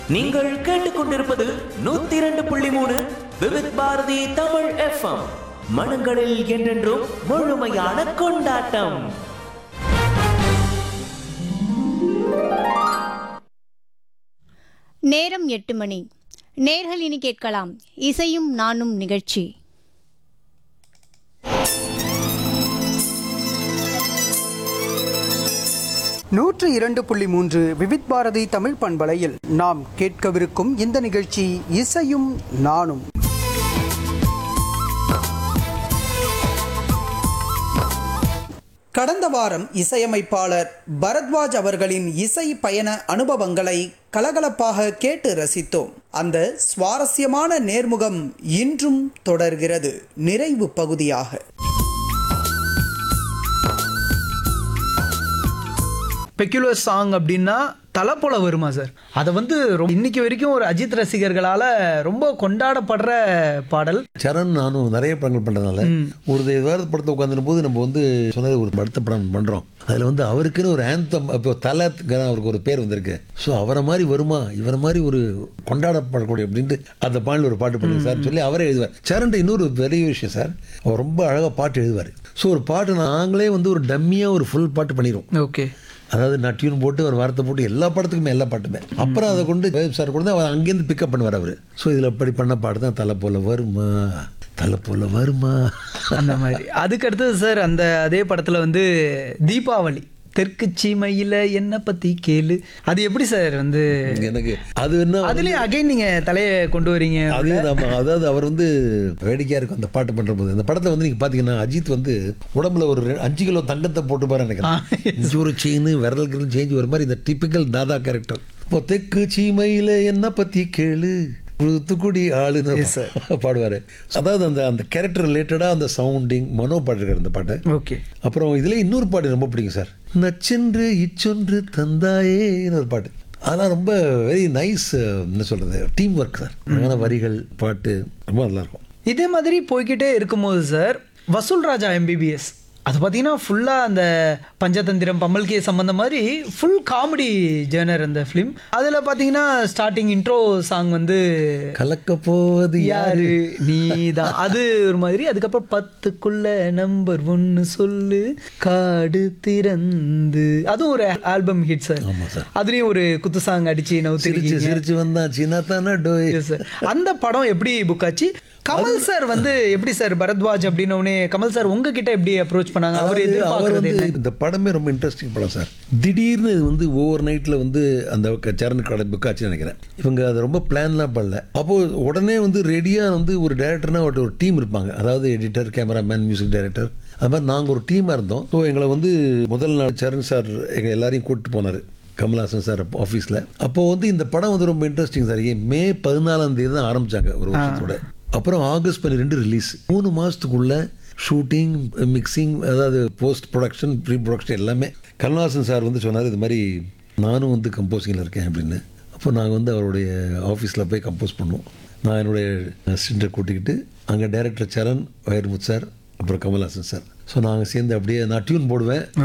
நீங்கள் கேட்டுக்கொண்டிருப்பது நூத்தி இரண்டு புள்ளி மூணு விவித் பாரதி தமிழ் எஃப்எம் மனங்களில் என்றென்றும் முழுமையான கொண்டாட்டம் நேரம் எட்டு மணி நேர்கள் இனி கேட்கலாம் இசையும் நானும் நிகழ்ச்சி நூற்று இரண்டு புள்ளி மூன்று விவித் பாரதி தமிழ் பண்பலையில் நாம் கேட்கவிருக்கும் இந்த நிகழ்ச்சி இசையும் நானும் கடந்த வாரம் இசையமைப்பாளர் பரத்வாஜ் அவர்களின் இசை பயண அனுபவங்களை கலகலப்பாக கேட்டு ரசித்தோம் அந்த சுவாரஸ்யமான நேர்முகம் இன்றும் தொடர்கிறது நிறைவு பகுதியாக பெக்யுலர் சாங் அப்படின்னா தலை போல வருமா சார் அதை வந்து ரொம்ப- இன்னைக்கு வரைக்கும் ஒரு அஜித் ரசிகர்களால ரொம்ப கொண்டாடப்படுற பாடல் சரண் நானும் நிறைய படங்கள் பண்ணுறதுனால ஒரு வேறு படத்தை உட்காந்துரும் போது நம்ம வந்து சொன்னது ஒரு அடுத்த படம் பண்ணுறோம் அதில் வந்து அவருக்குன்னு ஒரு ஆந்தம் இப்போ தலத்துக்கு அவருக்கு ஒரு பேர் வந்திருக்கு ஸோ அவரை மாதிரி வருமா இவரை மாதிரி ஒரு கொண்டாடப்படக்கூடிய அப்படின்ட்டு அந்த பாடல் ஒரு பாட்டு பண்ணுங்க சார் சொல்லி அவரே எழுதுவார் சரண் இன்னொரு பெரிய விஷயம் சார் அவர் ரொம்ப அழகாக பாட்டு எழுதுவார் ஸோ ஒரு பாட்டு நாங்களே வந்து ஒரு டம்மியாக ஒரு ஃபுல் பாட்டு பண்ணிடுவோம் ஓகே அதாவது நான் டியூன் போட்டு ஒரு வார்த்தை போட்டு எல்லா படத்துக்குமே எல்லா பாட்டுமே அப்புறம் அதை கொண்டு வேப் சார் கொண்டு அவர் அங்கேருந்து பிக்கப் பண்ணுவார் அவர் ஸோ இதில் அப்படி பண்ண பாட்டு தான் தலை போல வருமா தலை போல வருமா அந்த மாதிரி அதுக்கு அடுத்தது சார் அந்த அதே படத்துல வந்து தீபாவளி தெற்கு சீமையில என்ன பத்தி கேளு அது எப்படி சார் வந்து எனக்கு அது என்ன அதுலயும் அகைன் நீங்க தலையை கொண்டு வரீங்க அது நம்ம அதாவது அவர் வந்து வேடிக்கையா இருக்கும் அந்த பாட்டு பண்ற போது அந்த படத்துல வந்து நீங்க பாத்தீங்கன்னா அஜித் வந்து உடம்புல ஒரு ரெ- அஞ்சு கிலோ தங்கத்தை போட்டு பாரு நினைக்கிறேன் இஞ்சி ஒரு செயின் விரல் கிரல் சேஞ்ச் ஒரு மாதிரி இந்த டிப்பிக்கல் தாதா கேரக்டர் இப்போ தெற்கு சீமையில என்ன பத்தி கேளு தூத்துக்குடி ஆளுன்னு பாடுவாரு அதாவது அந்த அந்த கேரக்டர் ரிலேட்டடா அந்த சவுண்டிங் மனோ பாடுறாரு அந்த பாட்டை ஓகே அப்புறம் இதுல இன்னொரு பாட்டு ரொம்ப பிடிக்கும் சார் நச்சென்று இச்சொன்று தந்தாயேன்னு ஒரு பாட்டு அதான் ரொம்ப வெரி நைஸ் என்ன சொல்றது டீம் ஒர்க் சார் அழகான வரிகள் பாட்டு ரொம்ப நல்லா இருக்கும் இதே மாதிரி போய்க்கிட்டே இருக்கும்போது சார் வசூல் ராஜா எம்பிபிஎஸ் அது பார்த்தீங்கன்னா ஃபுல்லாக அந்த பஞ்சதந்திரம் பம்மல்கே சம்பந்தம் மாதிரி ஃபுல் காமெடி ஜேர்னர் அந்த ஃபிலிம் அதில் பார்த்தீங்கன்னா ஸ்டார்டிங் இன்ட்ரோ சாங் வந்து கலக்க போவது யாரு யாரு நீதான் அது ஒரு மாதிரி அதுக்கப்புறம் பத்துக்குள்ள நம்பர் ஒன்னு சொல்லு காடு திறந்து அதுவும் ஒரு ஆல்பம் ஹிட் சார் ஆமா சார். அதுலயும் ஒரு குத்து சாங் அடிச்சு சிரிச்சு நவுத்திருக்கீங்க சிரிச்சு வந்தா சின்ன தானே டோய் Yes, sir. அந்த படம் எப்படி புக் ஆச்சு கமல் சார் வந்து எப்படி சார் பரத்வாஜ் அப்படின்னே கமல் சார் உங்ககிட்ட எப்படி அப்ரோச் பண்ணாங்க அவர் அதாவது அவர் எதிர்பார்க்கறது வந்து என்ன இந்த படமே ரொம்ப இன்ட்ரெஸ்டிங் படம் சார் திடீர்னு இது வந்து ஓவர் நைட்டில் வந்து அந்த க- சரண் கடை புக் ஆச்சுன்னு நினைக்கிறேன் இவங்க அதை ரொம்ப பிளான்லாம் பண்ணல அப்போது உடனே வந்து ரெடியாக வந்து ஒரு டேரக்டர்னா ஒரு ஒரு டீம் இருப்பாங்க அதாவது எடிட்டர் கேமராமேன் மியூசிக் டைரக்டர் அது மாதிரி நாங்கள் ஒரு டீமாக இருந்தோம் ஸோ எங்களை வந்து முதல் நாள் சரண் சார் எங்கள் எல்லாரையும் கூப்பிட்டு போனார் கமல்ஹாசன் சார் ஆஃபீஸில் அப்போது வந்து இந்த படம் வந்து ரொம்ப இன்ட்ரெஸ்டிங் சார் ஏன் மே பதினாலாம் தேதி தான் ஆரம்பிச்சாங்க ஒரு வருஷத்தோட அப்புறம் ஆகஸ்ட் பன்னிரெண்டு ரிலீஸ் மூணு மாதத்துக்குள்ள ஷூட்டிங் மிக்சிங் அதாவது போஸ்ட் ப்ரொடக்ஷன் ப்ரீ ப்ரொடக்ஷன் எல்லாமே கமல்ஹாசன் சார் வந்து சொன்னார் இது மாதிரி நானும் வந்து கம்போசிங்கில் இருக்கேன் அப்படின்னு அப்போ நாங்கள் வந்து அவருடைய ஆஃபீஸில் போய் கம்போஸ் பண்ணோம் நான் என்னுடைய அசிஸ்டண்ட்டை கூட்டிக்கிட்டு அங்கே டைரக்டர் சரண் வைரமுத் சார் அப்புறம் கமல்ஹாசன் சார் ஸோ நாங்கள் சேர்ந்து அப்படியே நான் டியூன் போடுவேன்